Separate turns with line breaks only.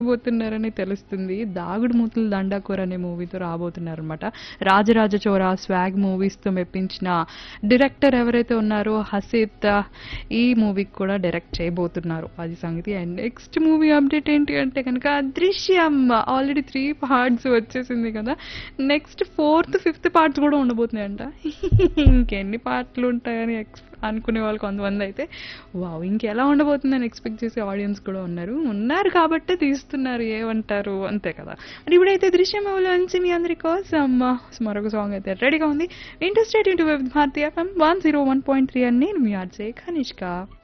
తీయబోతున్నారని తెలుస్తుంది దాగుడు మూతులు దండాకూర అనే మూవీతో రాబోతున్నారు అనమాట రాజరాజ చోరా స్వాగ్ మూవీస్తో మెప్పించిన డైరెక్టర్ ఎవరైతే ఉన్నారో హసీత్ ఈ మూవీకి కూడా డైరెక్ట్ చేయబోతున్నారు అది సంగతి అండ్ నెక్స్ట్ మూవీ అప్డేట్ ఏంటి అంటే కనుక దృశ్యం ఆల్రెడీ త్రీ పార్ట్స్ వచ్చేసింది కదా నెక్స్ట్ ఫోర్త్ ఫిఫ్త్ పార్ట్స్ కూడా ఉండబోతున్నాయంట ఇంకెన్ని పార్ట్లు ఉంటాయని ఎక్స్ అనుకునే వాళ్ళు కొంతమంది అయితే వావ్ ఇంకెలా ఉండబోతుందని ఎక్స్పెక్ట్ చేసే ఆడియన్స్ కూడా ఉన్నారు ఉన్నారు కాబట్టే తీస్తున్నారు ఏమంటారు అంతే కదా మరి ఇప్పుడైతే దృశ్యం నుంచి మీ అందరి కోసం మరొక సాంగ్ అయితే రెడీగా ఉంది ఇంట్రెస్టెడ్ ఇంటూ భారతీయ one zero one point three అని నేను మీ ఆర్జే కనిష్క